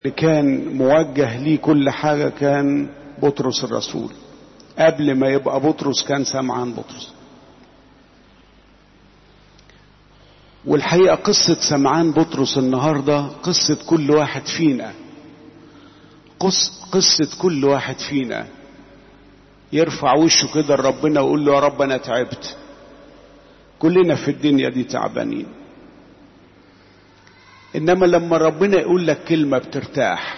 اللي كان موجه ليه كل حاجة كان بطرس الرسول قبل ما يبقى بطرس كان سمعان بطرس والحقيقة قصة سمعان بطرس النهاردة قصة كل واحد فينا قصة كل واحد فينا يرفع وشه كده لربنا ويقول له يا رب أنا تعبت كلنا في الدنيا دي تعبانين إنما لما ربنا يقول لك كلمة بترتاح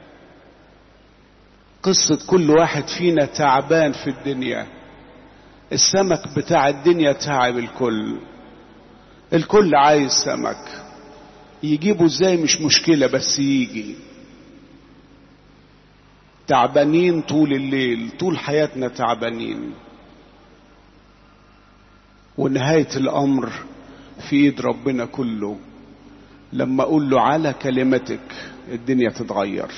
قصة كل واحد فينا تعبان في الدنيا السمك بتاع الدنيا تعب الكل الكل عايز سمك يجيبه ازاي مش مشكلة بس يجي تعبانين طول الليل طول حياتنا تعبانين ونهاية الأمر في إيد ربنا كله لما أقول له على كلمتك الدنيا تتغير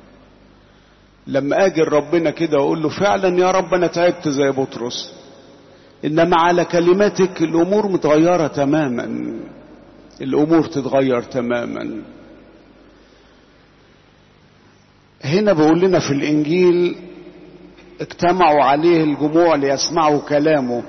لما أجي ربنا كده وأقول له فعلا يا رب أنا تعبت زي بطرس إنما على كلمتك الأمور متغيرة تماما الأمور تتغير تماما هنا بيقول لنا في الإنجيل اجتمعوا عليه الجموع ليسمعوا كلامه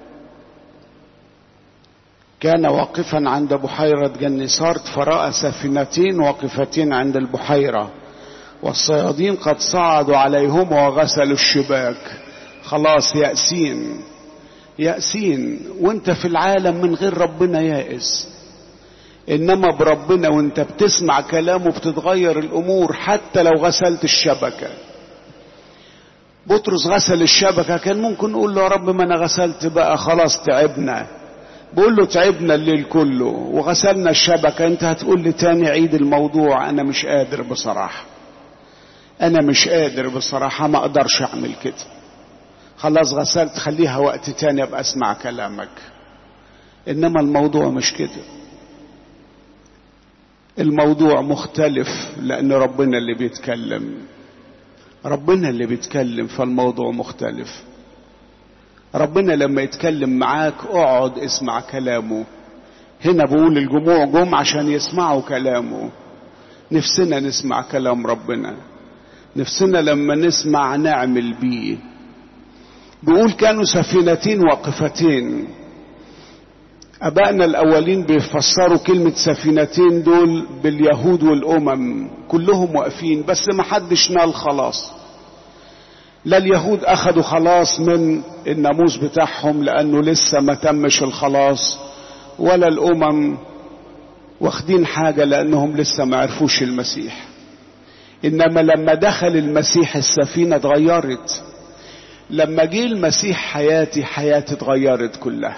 كان واقفا عند بحيرة جنسارت فرأى سفينتين واقفتين عند البحيرة والصيادين قد صعدوا عليهما وغسلوا الشباك خلاص يأسين يأسين وانت في العالم من غير ربنا يائس انما بربنا وانت بتسمع كلامه بتتغير الامور حتى لو غسلت الشبكة بطرس غسل الشبكة كان ممكن نقول له يا رب ما انا غسلت بقى خلاص تعبنا بقول له تعبنا الليل كله وغسلنا الشبكة انت هتقول لي تاني عيد الموضوع انا مش قادر بصراحة انا مش قادر بصراحة ما اقدرش اعمل كده خلاص غسلت خليها وقت تاني ابقى اسمع كلامك انما الموضوع مش كده الموضوع مختلف لان ربنا اللي بيتكلم ربنا اللي بيتكلم فالموضوع مختلف ربنا لما يتكلم معاك اقعد اسمع كلامه هنا بقول الجموع جم عشان يسمعوا كلامه نفسنا نسمع كلام ربنا نفسنا لما نسمع نعمل بيه بيقول كانوا سفينتين واقفتين أبائنا الأولين بيفسروا كلمة سفينتين دول باليهود والأمم كلهم واقفين بس ما حدش نال خلاص لا اليهود أخدوا خلاص من الناموس بتاعهم لأنه لسه ما تمش الخلاص ولا الأمم واخدين حاجة لأنهم لسه ما عرفوش المسيح إنما لما دخل المسيح السفينة اتغيرت لما جه المسيح حياتي حياتي اتغيرت كلها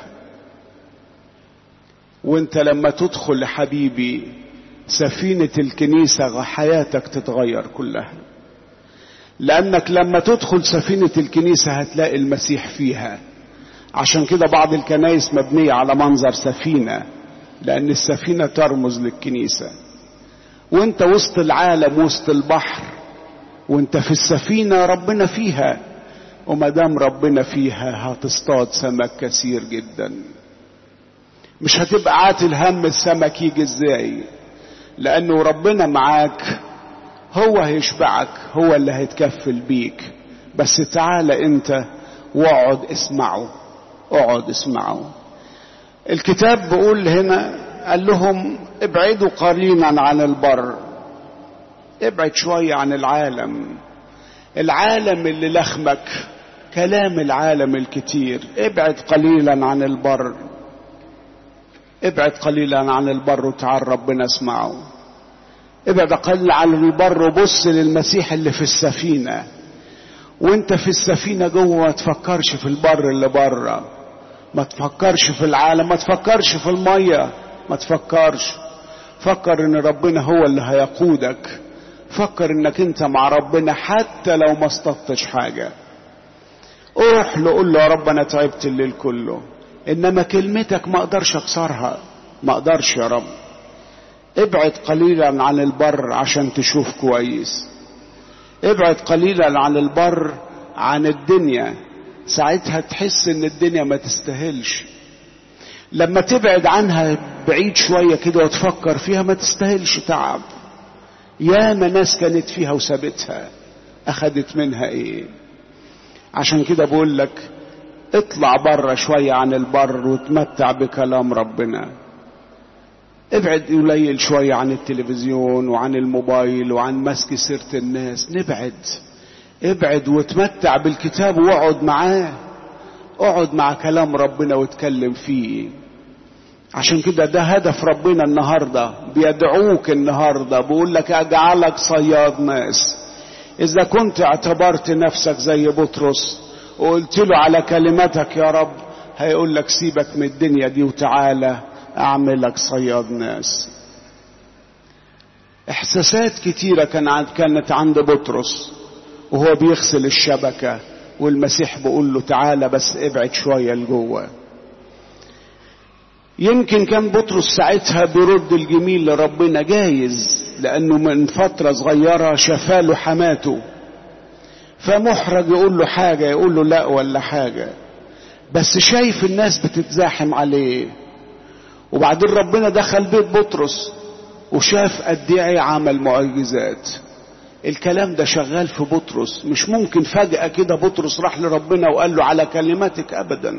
وانت لما تدخل حبيبي سفينة الكنيسة حياتك تتغير كلها لأنك لما تدخل سفينة الكنيسة هتلاقي المسيح فيها عشان كده بعض الكنائس مبنية على منظر سفينة لأن السفينة ترمز للكنيسة وانت وسط العالم وسط البحر وانت في السفينة ربنا فيها وما دام ربنا فيها هتصطاد سمك كثير جدا مش هتبقى عاتل هم السمك يجي ازاي لانه ربنا معاك هو هيشبعك هو اللي هيتكفل بيك بس تعالى انت واقعد اسمعه اقعد اسمعه الكتاب بيقول هنا قال لهم ابعدوا قليلا عن البر ابعد شوية عن العالم العالم اللي لخمك كلام العالم الكتير ابعد قليلا عن البر ابعد قليلا عن البر وتعال ربنا اسمعه ابعد قليلا عن البر وبص للمسيح اللي في السفينة وانت في السفينة جوه ما تفكرش في البر اللي بره ما تفكرش في العالم ما تفكرش في المية ما تفكرش فكر ان ربنا هو اللي هيقودك فكر انك انت مع ربنا حتى لو ما اصطدتش حاجة روح له قول له يا رب انا تعبت الليل كله انما كلمتك ما اقدرش اكسرها ما اقدرش يا رب ابعد قليلا عن البر عشان تشوف كويس ابعد قليلا عن البر عن الدنيا ساعتها تحس ان الدنيا ما تستاهلش لما تبعد عنها بعيد شوية كده وتفكر فيها ما تستاهلش تعب ياما ناس كانت فيها وسابتها اخدت منها ايه عشان كده بقول لك اطلع بره شوية عن البر وتمتع بكلام ربنا ابعد قليل شوية عن التلفزيون وعن الموبايل وعن مسك سيرة الناس نبعد ابعد وتمتع بالكتاب واقعد معاه اقعد مع كلام ربنا واتكلم فيه عشان كده ده هدف ربنا النهارده بيدعوك النهارده بيقول لك اجعلك صياد ناس اذا كنت اعتبرت نفسك زي بطرس وقلت له على كلمتك يا رب هيقول لك سيبك من الدنيا دي وتعالى اعملك صياد ناس احساسات كتيره كان كانت عند بطرس وهو بيغسل الشبكه والمسيح بيقول له تعالى بس ابعد شويه لجوه يمكن كان بطرس ساعتها بيرد الجميل لربنا جايز لانه من فتره صغيره شفاله حماته فمحرج يقول له حاجه يقول له لا ولا حاجه بس شايف الناس بتتزاحم عليه وبعدين ربنا دخل بيت بطرس وشاف قد ايه عمل معجزات الكلام ده شغال في بطرس مش ممكن فجأة كده بطرس راح لربنا وقال له على كلماتك أبدا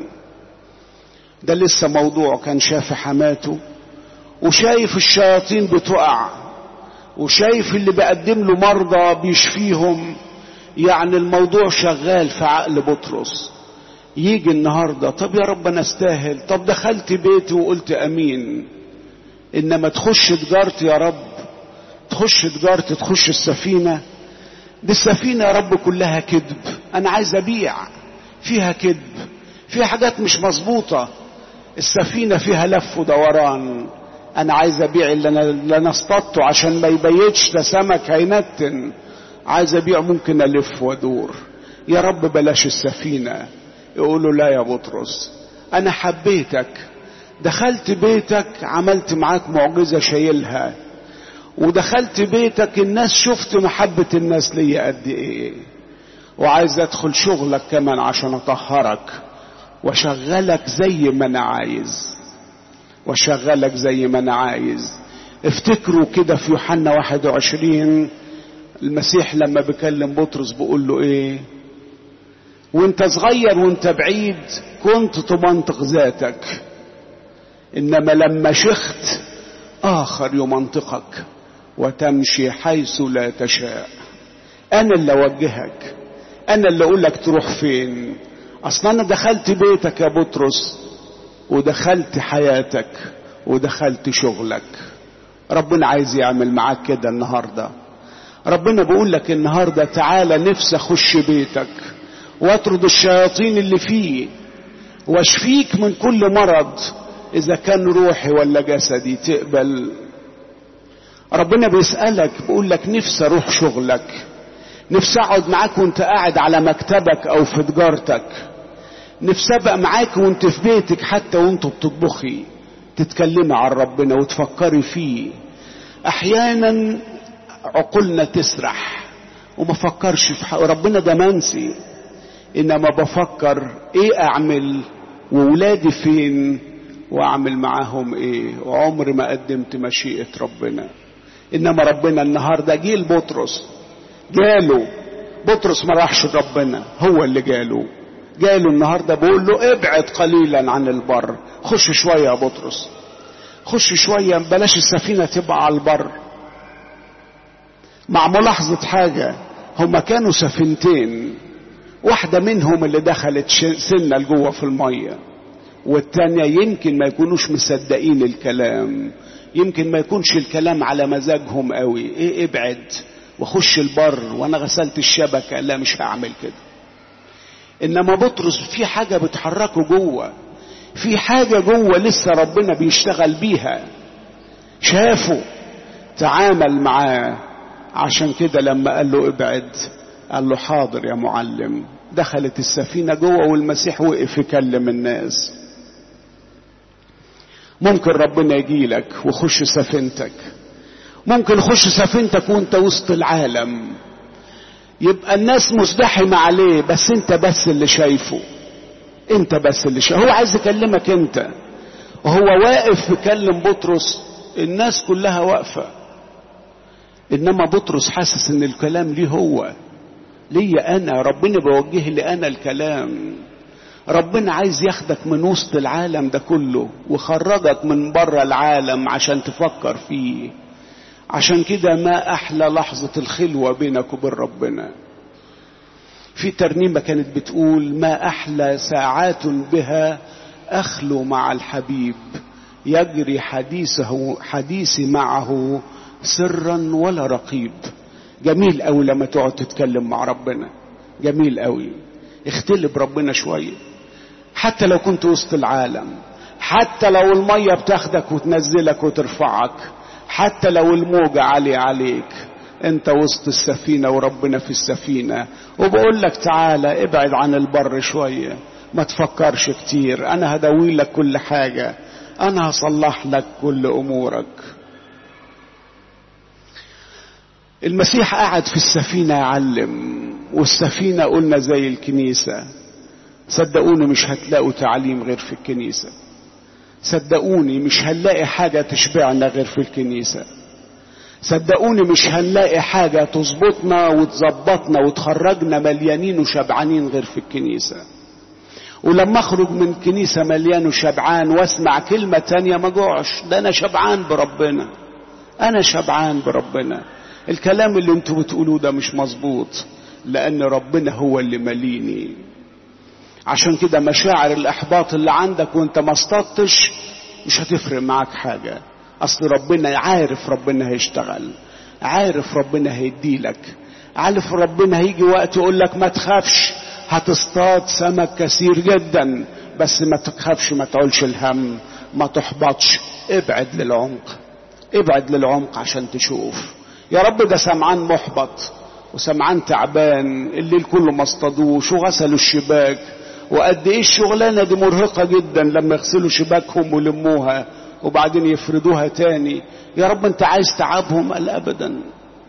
ده لسه موضوع كان شاف حماته وشايف الشياطين بتقع وشايف اللي بقدم له مرضى بيشفيهم يعني الموضوع شغال في عقل بطرس يجي النهاردة طب يا رب أنا استاهل طب دخلت بيتي وقلت أمين إنما تخش تجارتي يا رب تخش تجارتي تخش السفينة دي السفينة يا رب كلها كذب أنا عايز أبيع فيها كذب فيها حاجات مش مظبوطة السفينة فيها لف ودوران أنا عايز أبيع اللي أنا, اللي أنا اصطدته عشان ما يبيتش ده سمك هينتن عايز أبيع ممكن ألف وأدور يا رب بلاش السفينة يقولوا لا يا بطرس أنا حبيتك دخلت بيتك عملت معاك معجزة شايلها ودخلت بيتك الناس شفت محبة الناس ليا قد ايه وعايز ادخل شغلك كمان عشان اطهرك واشغلك زي ما انا عايز واشغلك زي ما انا عايز افتكروا كده في يوحنا 21 المسيح لما بيكلم بطرس بيقول له ايه وانت صغير وانت بعيد كنت تمنطق ذاتك انما لما شخت اخر يمنطقك وتمشي حيث لا تشاء انا اللي اوجهك انا اللي اقول لك تروح فين اصلا انا دخلت بيتك يا بطرس ودخلت حياتك ودخلت شغلك ربنا عايز يعمل معاك كده النهارده ربنا بيقول لك النهارده تعالى نفسي اخش بيتك واطرد الشياطين اللي فيه واشفيك من كل مرض اذا كان روحي ولا جسدي تقبل ربنا بيسألك بيقول لك نفسي اروح شغلك نفسي اقعد معاك وانت قاعد على مكتبك او في تجارتك نفسي ابقى معاك وانت في بيتك حتى وانت بتطبخي تتكلمي عن ربنا وتفكري فيه احيانا عقولنا تسرح وما فكرش في حق ربنا ده منسي انما بفكر ايه اعمل وولادي فين واعمل معاهم ايه وعمر ما قدمت مشيئة ربنا انما ربنا النهارده جه لبطرس جاله بطرس ما راحش ربنا هو اللي جاله جاله النهارده بيقول له ابعد قليلا عن البر خش شويه يا بطرس خش شويه بلاش السفينه تبقى على البر مع ملاحظه حاجه هما كانوا سفينتين واحده منهم اللي دخلت سنه لجوه في الميه والتانية يمكن ما يكونوش مصدقين الكلام يمكن ما يكونش الكلام على مزاجهم قوي ايه ابعد واخش البر وانا غسلت الشبكة لا مش هعمل كده انما بطرس في حاجة بتحركه جوه في حاجة جوه لسه ربنا بيشتغل بيها شافه تعامل معاه عشان كده لما قال له ابعد قال له حاضر يا معلم دخلت السفينة جوه والمسيح وقف يكلم الناس ممكن ربنا يجي لك وخش سفينتك ممكن خش سفينتك وانت وسط العالم يبقى الناس مزدحمة عليه بس انت بس اللي شايفه انت بس اللي شايفه هو عايز يكلمك انت وهو واقف يكلم بطرس الناس كلها واقفة انما بطرس حاسس ان الكلام ليه هو ليا انا ربنا بيوجه لي انا الكلام ربنا عايز ياخدك من وسط العالم ده كله وخرجك من بره العالم عشان تفكر فيه عشان كده ما احلى لحظة الخلوة بينك وبين ربنا في ترنيمة كانت بتقول ما احلى ساعات بها اخلو مع الحبيب يجري حديثه حديثي معه سرا ولا رقيب جميل قوي لما تقعد تتكلم مع ربنا جميل قوي اختلب ربنا شويه حتى لو كنت وسط العالم حتى لو الميه بتاخدك وتنزلك وترفعك حتى لو الموجة عالية عليك انت وسط السفينة وربنا في السفينة وبقول لك تعالى ابعد عن البر شوية ما تفكرش كتير انا هدوي لك كل حاجة انا هصلح لك كل امورك المسيح قعد في السفينة يعلم والسفينة قلنا زي الكنيسة صدقوني مش هتلاقوا تعليم غير في الكنيسة صدقوني مش هنلاقي حاجة تشبعنا غير في الكنيسة صدقوني مش هنلاقي حاجة تظبطنا وتظبطنا وتخرجنا مليانين وشبعانين غير في الكنيسة ولما اخرج من كنيسة مليان وشبعان واسمع كلمة تانية ما جوعش ده انا شبعان بربنا انا شبعان بربنا الكلام اللي انتوا بتقولوه ده مش مظبوط لان ربنا هو اللي مليني عشان كده مشاعر الاحباط اللي عندك وانت ما اصطدتش مش هتفرق معاك حاجة اصل ربنا عارف ربنا هيشتغل عارف ربنا هيديلك عارف ربنا هيجي وقت يقول لك ما تخافش هتصطاد سمك كثير جدا بس ما تخافش ما تعولش الهم ما تحبطش ابعد للعمق ابعد للعمق عشان تشوف يا رب ده سمعان محبط وسمعان تعبان الليل كله ما اصطادوش وغسلوا الشباك وقد ايه الشغلانه دي مرهقه جدا لما يغسلوا شباكهم ويلموها وبعدين يفردوها تاني يا رب انت عايز تعبهم قال ابدا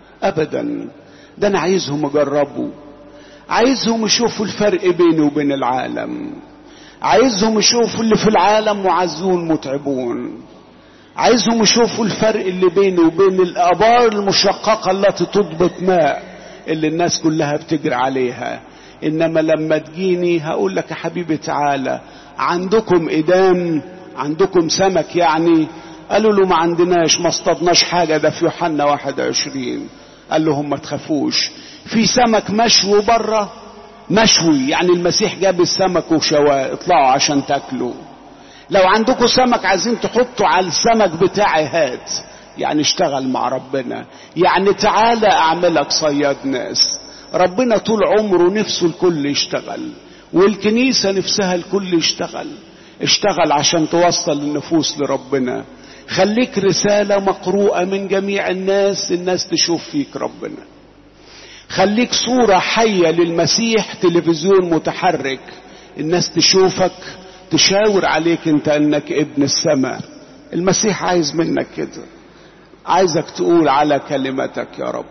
ابدا ده انا عايزهم يجربوا عايزهم يشوفوا الفرق بيني وبين العالم عايزهم يشوفوا اللي في العالم معزون متعبون عايزهم يشوفوا الفرق اللي بيني وبين الابار المشققه التي تضبط ماء اللي الناس كلها بتجري عليها انما لما تجيني هقول لك يا حبيبي تعالى عندكم ادام عندكم سمك يعني قالوا له ما عندناش ما اصطادناش حاجه ده في يوحنا 21 قال لهم ما تخافوش في سمك مشوي بره مشوي يعني المسيح جاب السمك وشواه اطلعوا عشان تاكلوا لو عندكم سمك عايزين تحطوا على السمك بتاعي هات يعني اشتغل مع ربنا يعني تعالى اعملك صياد ناس ربنا طول عمره نفسه الكل يشتغل والكنيسة نفسها الكل يشتغل اشتغل عشان توصل النفوس لربنا خليك رسالة مقروءة من جميع الناس الناس تشوف فيك ربنا خليك صورة حية للمسيح تلفزيون متحرك الناس تشوفك تشاور عليك انت انك ابن السماء المسيح عايز منك كده عايزك تقول على كلمتك يا رب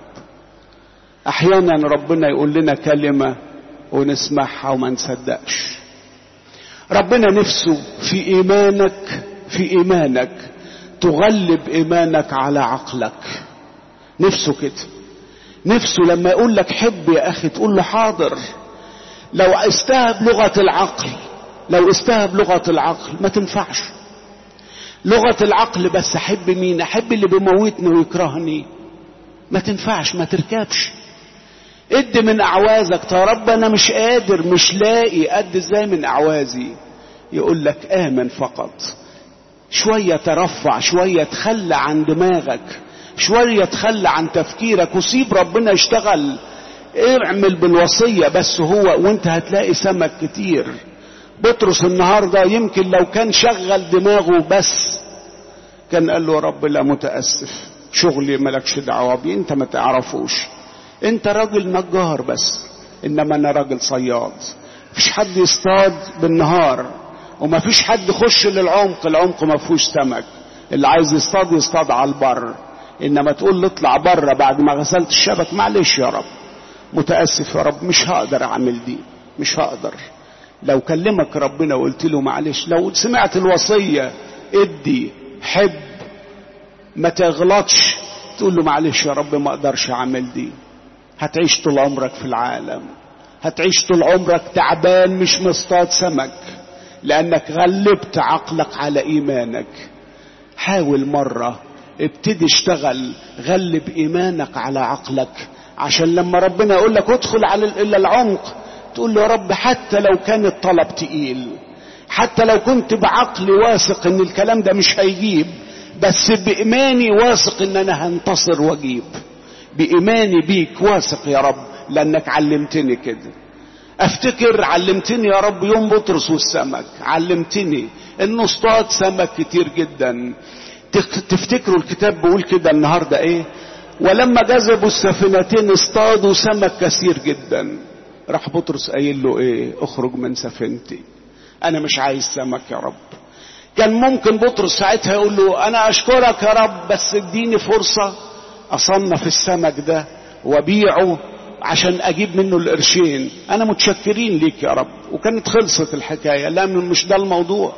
احيانا ربنا يقول لنا كلمة ونسمعها وما نصدقش ربنا نفسه في ايمانك في ايمانك تغلب ايمانك على عقلك نفسه كده نفسه لما يقول لك حب يا اخي تقول له حاضر لو استهب لغة العقل لو استهب لغة العقل ما تنفعش لغة العقل بس احب مين احب اللي بيموتني ويكرهني ما تنفعش ما تركبش اد من اعوازك يا رب انا مش قادر مش لاقي قد ازاي من اعوازي يقول لك امن فقط شويه ترفع شويه تخلى عن دماغك شويه تخلى عن تفكيرك وسيب ربنا يشتغل اعمل بالوصيه بس هو وانت هتلاقي سمك كتير بطرس النهارده يمكن لو كان شغل دماغه بس كان قال له يا رب لا متاسف شغلي مالكش دعوه بيه انت ما تعرفوش انت راجل نجار بس انما انا راجل صياد مفيش حد يصطاد بالنهار وما فيش حد يخش للعمق العمق ما فيهوش سمك اللي عايز يصطاد يصطاد على البر انما تقول له اطلع بره بعد ما غسلت الشبك معلش يا رب متاسف يا رب مش هقدر اعمل دي مش هقدر لو كلمك ربنا وقلت له معلش لو سمعت الوصيه ادي حب ما تغلطش تقول له معلش يا رب ما اقدرش اعمل دي هتعيش طول عمرك في العالم هتعيش طول عمرك تعبان مش مصطاد سمك لانك غلبت عقلك على ايمانك حاول مرة ابتدي اشتغل غلب ايمانك على عقلك عشان لما ربنا يقول لك ادخل على الى العمق تقول له يا رب حتى لو كان الطلب تقيل حتى لو كنت بعقلي واثق ان الكلام ده مش هيجيب بس بإيماني واثق ان انا هنتصر واجيب بإيماني بيك واثق يا رب لانك علمتني كده افتكر علمتني يا رب يوم بطرس والسمك علمتني انه اصطاد سمك كتير جدا تفتكروا الكتاب بيقول كده النهارده ايه ولما جذبوا السفينتين اصطادوا سمك كثير جدا راح بطرس قايل له ايه اخرج من سفينتي انا مش عايز سمك يا رب كان ممكن بطرس ساعتها يقول له انا اشكرك يا رب بس اديني فرصة اصنف السمك ده وابيعه عشان اجيب منه القرشين انا متشكرين ليك يا رب وكانت خلصت الحكاية لا مش ده الموضوع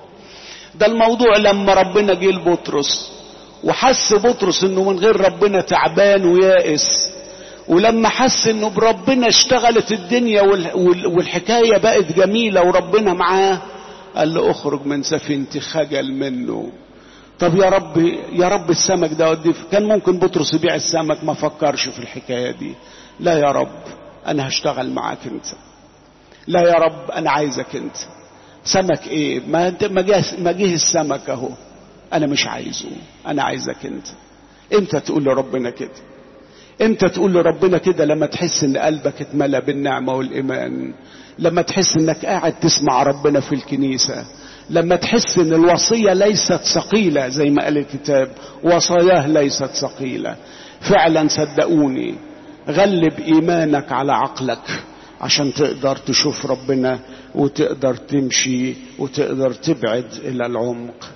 ده الموضوع لما ربنا جه لبطرس وحس بطرس انه من غير ربنا تعبان ويائس ولما حس انه بربنا اشتغلت الدنيا والحكاية بقت جميلة وربنا معاه قال له اخرج من سفينتي خجل منه طب يا رب يا رب السمك ده ودي كان ممكن بطرس يبيع السمك ما فكرش في الحكاية دي لا يا رب انا هشتغل معاك انت لا يا رب انا عايزك انت سمك ايه ما انت ما جه ما جه السمك اهو انا مش عايزه انا عايزك انت امتى تقول لربنا كده امتى تقول لربنا كده لما تحس ان قلبك اتملى بالنعمه والايمان لما تحس انك قاعد تسمع ربنا في الكنيسه لما تحس ان الوصيه ليست ثقيله زي ما قال الكتاب وصاياه ليست ثقيله فعلا صدقوني غلب ايمانك على عقلك عشان تقدر تشوف ربنا وتقدر تمشي وتقدر تبعد الى العمق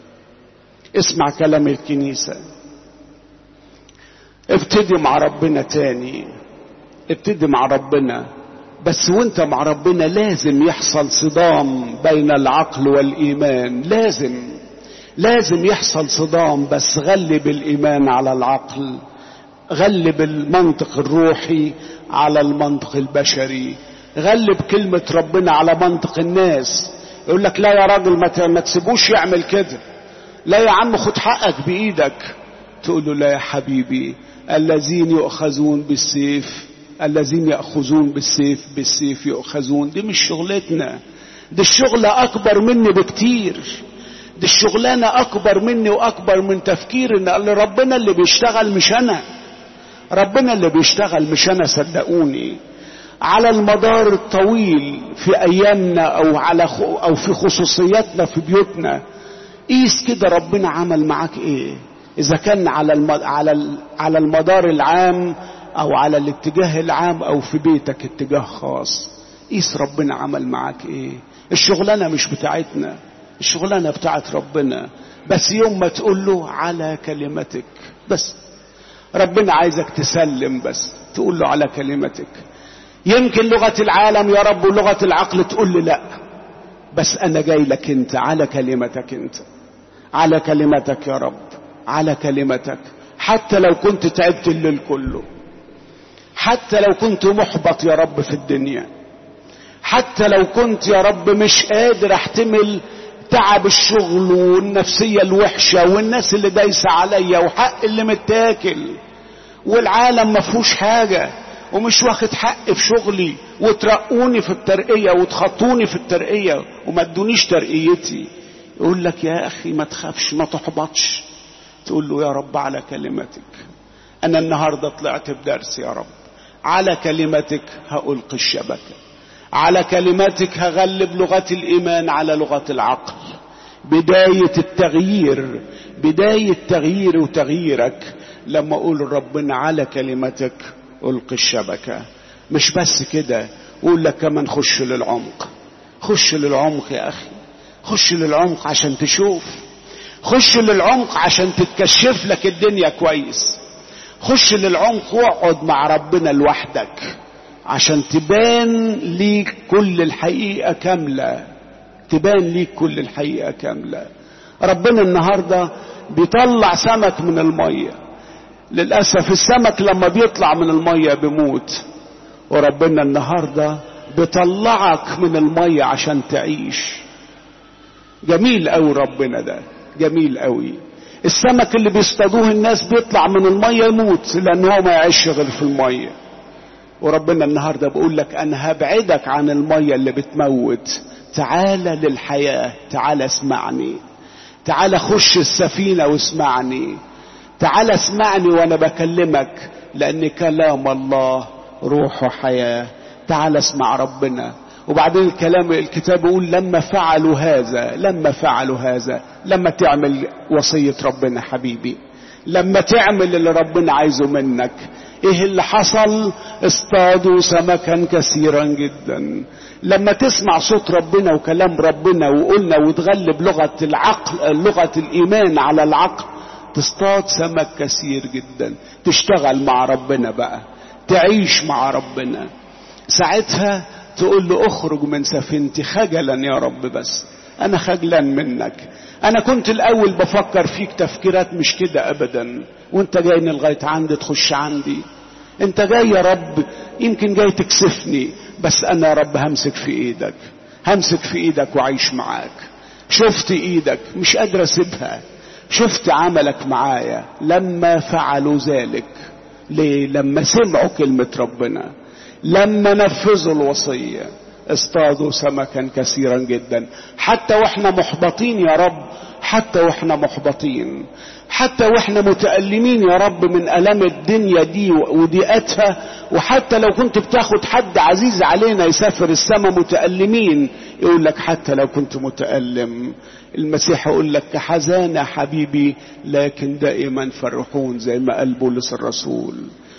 اسمع كلام الكنيسه ابتدي مع ربنا تاني ابتدي مع ربنا بس وانت مع ربنا لازم يحصل صدام بين العقل والايمان لازم لازم يحصل صدام بس غلب الايمان على العقل غلب المنطق الروحي على المنطق البشري غلب كلمة ربنا على منطق الناس يقول لك لا يا راجل ما تسيبوش يعمل كده لا يا عم خد حقك بايدك تقول له لا يا حبيبي الذين يؤخذون بالسيف الذين يأخذون بالسيف بالسيف يؤخذون دي مش شغلتنا دي الشغلة أكبر مني بكتير دي الشغلانة أكبر مني وأكبر من تفكير إن ربنا اللي بيشتغل مش أنا ربنا اللي بيشتغل مش أنا صدقوني على المدار الطويل في أيامنا أو على أو في خصوصياتنا في بيوتنا قيس كده ربنا عمل معاك إيه إذا كان على المد... على على المدار العام أو على الاتجاه العام أو في بيتك اتجاه خاص قيس ربنا عمل معاك إيه الشغلانة مش بتاعتنا الشغلانة بتاعت ربنا بس يوم ما تقول له على كلمتك بس ربنا عايزك تسلم بس تقول له على كلمتك يمكن لغة العالم يا رب ولغة العقل تقول لي لا بس أنا جاي لك أنت على كلمتك أنت على كلمتك يا رب على كلمتك حتى لو كنت تعبت الليل كله حتى لو كنت محبط يا رب في الدنيا حتى لو كنت يا رب مش قادر احتمل تعب الشغل والنفسية الوحشة والناس اللي دايسة عليا وحق اللي متاكل والعالم ما فيهوش حاجة ومش واخد حق في شغلي وترقوني في الترقية وتخطوني في الترقية وما ادونيش ترقيتي يقول لك يا أخي ما تخافش ما تحبطش تقول له يا رب على كلمتك أنا النهاردة طلعت بدرس يا رب على كلمتك هألقي الشبكة على كلماتك هغلب لغة الإيمان على لغة العقل بداية التغيير بداية تغيير وتغييرك لما أقول ربنا على كلمتك ألقي الشبكة مش بس كده أقول لك كمان خش للعمق خش للعمق يا أخي خش للعمق عشان تشوف خش للعمق عشان تتكشف لك الدنيا كويس خش للعمق واقعد مع ربنا لوحدك عشان تبان ليك كل الحقيقة كاملة تبان ليك كل الحقيقة كاملة ربنا النهاردة بيطلع سمك من المية للأسف السمك لما بيطلع من المية بيموت وربنا النهاردة بيطلعك من المية عشان تعيش جميل قوي ربنا ده جميل قوي السمك اللي بيصطادوه الناس بيطلع من المية يموت لأن هو ما يعيش غير في المية وربنا النهاردة بيقول لك أنا هبعدك عن المية اللي بتموت تعالى للحياة تعالى اسمعني تعالى خش السفينة واسمعني تعالى اسمعني وانا بكلمك لان كلام الله روح وحياة تعالى اسمع ربنا وبعدين الكلام الكتاب يقول لما فعلوا هذا لما فعلوا هذا لما تعمل وصية ربنا حبيبي لما تعمل اللي ربنا عايزه منك ايه اللي حصل اصطادوا سمكا كثيرا جدا لما تسمع صوت ربنا وكلام ربنا وقلنا وتغلب لغة العقل لغة الايمان على العقل تصطاد سمك كثير جدا تشتغل مع ربنا بقى تعيش مع ربنا ساعتها تقول له اخرج من سفينتي خجلا يا رب بس انا خجلان منك انا كنت الاول بفكر فيك تفكيرات مش كده ابدا وانت جاي لغايه عندي تخش عندي انت جاي يا رب يمكن جاي تكسفني بس انا يا رب همسك في ايدك همسك في ايدك وعيش معاك شفت ايدك مش قادر اسيبها شفت عملك معايا لما فعلوا ذلك ليه لما سمعوا كلمة ربنا لما نفذوا الوصية اصطادوا سمكا كثيرا جدا حتى واحنا محبطين يا رب حتى واحنا محبطين حتى واحنا متألمين يا رب من ألم الدنيا دي وضيقتها وحتى لو كنت بتاخد حد عزيز علينا يسافر السماء متألمين يقول لك حتى لو كنت متألم المسيح يقول لك كحزانة حبيبي لكن دائما فرحون زي ما قال بولس الرسول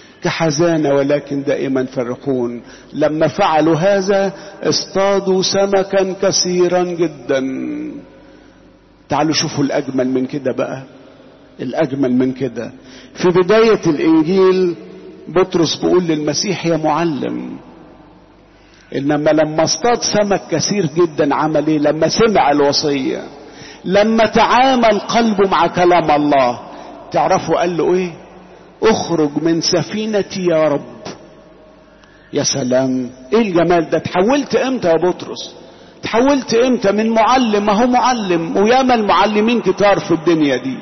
كحزانة ولكن دائما فرحون لما فعلوا هذا اصطادوا سمكا كثيرا جدا تعالوا شوفوا الأجمل من كده بقى الأجمل من كده في بداية الإنجيل بطرس بيقول للمسيح يا معلم إنما لما اصطاد سمك كثير جدا عمل إيه لما سمع الوصية لما تعامل قلبه مع كلام الله تعرفوا قال له إيه اخرج من سفينتي يا رب يا سلام ايه الجمال ده تحولت امتى يا بطرس تحولت امتى من معلم ما هو معلم وياما المعلمين كتار في الدنيا دي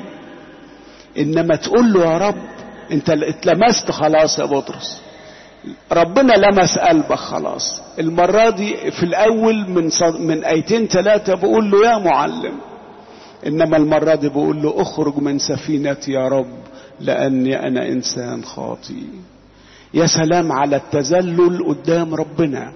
انما تقول له يا رب انت اتلمست خلاص يا بطرس ربنا لمس قلبك خلاص المرة دي في الأول من صد... من آيتين ثلاثة بقول له يا معلم إنما المرة دي بقول له اخرج من سفينتي يا رب لأني أنا إنسان خاطي يا سلام على التذلل قدام ربنا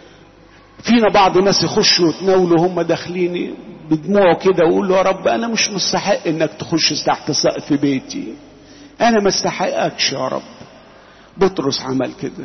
فينا بعض الناس يخشوا يتناولوا هم داخلين بدموعه كده ويقول له يا رب انا مش مستحق انك تخش تحت سقف بيتي انا ما استحقكش يا رب بطرس عمل كده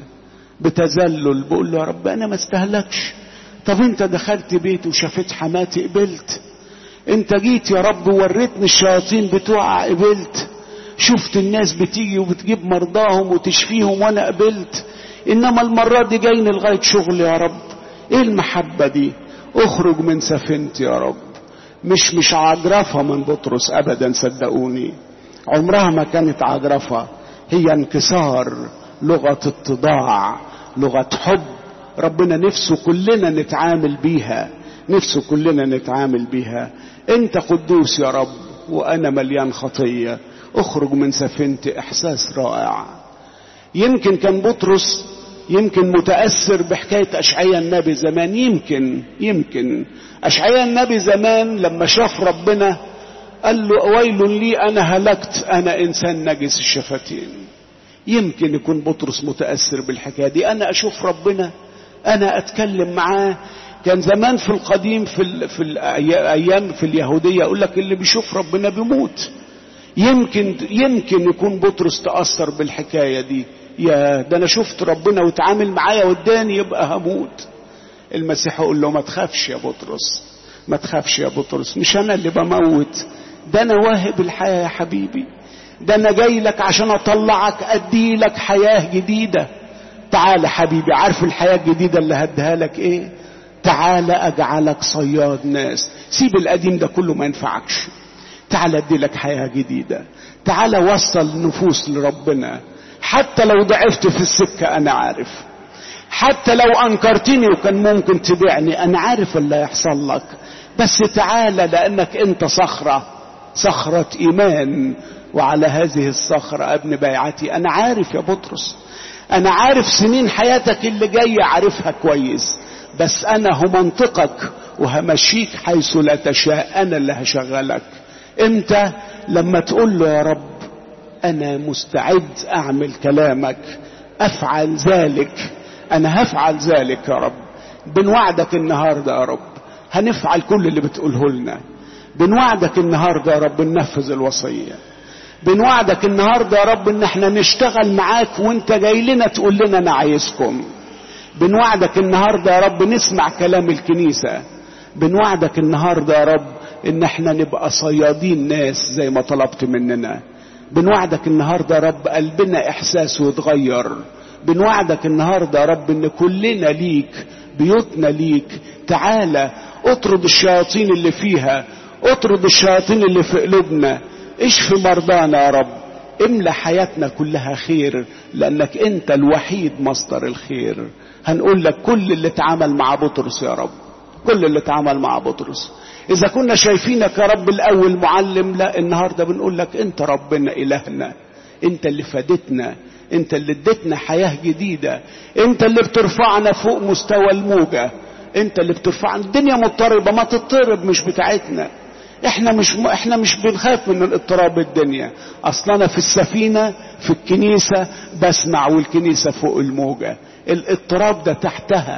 بتذلل بقول له يا رب انا ما استهلكش طب انت دخلت بيتي وشافت حماتي قبلت انت جيت يا رب ووريتني الشياطين بتوع قبلت شفت الناس بتيجي وبتجيب مرضاهم وتشفيهم وانا قبلت انما المرة دي جايني لغاية شغل يا رب ايه المحبة دي اخرج من سفينتي يا رب مش مش عجرفة من بطرس ابدا صدقوني عمرها ما كانت عجرفة هي انكسار لغة اتضاع لغة حب ربنا نفسه كلنا نتعامل بيها نفسه كلنا نتعامل بيها انت قدوس يا رب وانا مليان خطيه اخرج من سفينتي احساس رائع يمكن كان بطرس يمكن متأثر بحكاية أشعياء النبي زمان يمكن يمكن أشعياء النبي زمان لما شاف ربنا قال له ويل لي أنا هلكت أنا إنسان نجس الشفتين يمكن يكون بطرس متأثر بالحكاية دي أنا أشوف ربنا أنا أتكلم معاه كان زمان في القديم في ال في الأيام في اليهودية يقول لك اللي بيشوف ربنا بيموت يمكن يمكن يكون بطرس تأثر بالحكاية دي يا ده أنا شفت ربنا واتعامل معايا واداني يبقى هموت المسيح يقول له ما تخافش يا بطرس ما تخافش يا بطرس مش أنا اللي بموت ده أنا واهب الحياة يا حبيبي ده أنا جاي لك عشان أطلعك أدي لك حياة جديدة تعال حبيبي عارف الحياة الجديدة اللي هديها لك إيه تعال أجعلك صياد ناس سيب القديم ده كله ما ينفعكش تعال ادي لك حياة جديدة تعال وصل نفوس لربنا حتى لو ضعفت في السكة انا عارف حتى لو انكرتني وكان ممكن تبيعني انا عارف اللي هيحصل لك بس تعالى لانك انت صخرة صخرة ايمان وعلى هذه الصخرة ابن بيعتي انا عارف يا بطرس انا عارف سنين حياتك اللي جاية عارفها كويس بس انا همنطقك وهمشيك حيث لا تشاء انا اللي هشغلك امتى لما تقول له يا رب انا مستعد اعمل كلامك افعل ذلك انا هفعل ذلك يا رب بنوعدك النهارده يا رب هنفعل كل اللي بتقوله لنا بنوعدك النهارده يا رب ننفذ الوصيه بنوعدك النهارده يا رب ان احنا نشتغل معاك وانت جاي لنا تقول لنا انا عايزكم بنوعدك النهارده يا رب نسمع كلام الكنيسه بنوعدك النهارده يا رب ان احنا نبقى صيادين ناس زي ما طلبت مننا بنوعدك النهارده يا رب قلبنا احساسه يتغير بنوعدك النهارده يا رب ان كلنا ليك بيوتنا ليك تعالى اطرد الشياطين اللي فيها اطرد الشياطين اللي في قلوبنا اشفي مرضانا يا رب املى حياتنا كلها خير لانك انت الوحيد مصدر الخير هنقول لك كل اللي اتعامل مع بطرس يا رب كل اللي اتعامل مع بطرس اذا كنا شايفينك يا رب الاول معلم لا النهارده بنقول لك انت ربنا الهنا انت اللي فادتنا انت اللي اديتنا حياه جديده انت اللي بترفعنا فوق مستوى الموجه انت اللي بترفعنا الدنيا مضطربه ما تضطرب مش بتاعتنا احنا مش م... احنا مش بنخاف من الاضطراب الدنيا اصلا في السفينه في الكنيسه بسمع والكنيسه فوق الموجه الاضطراب ده تحتها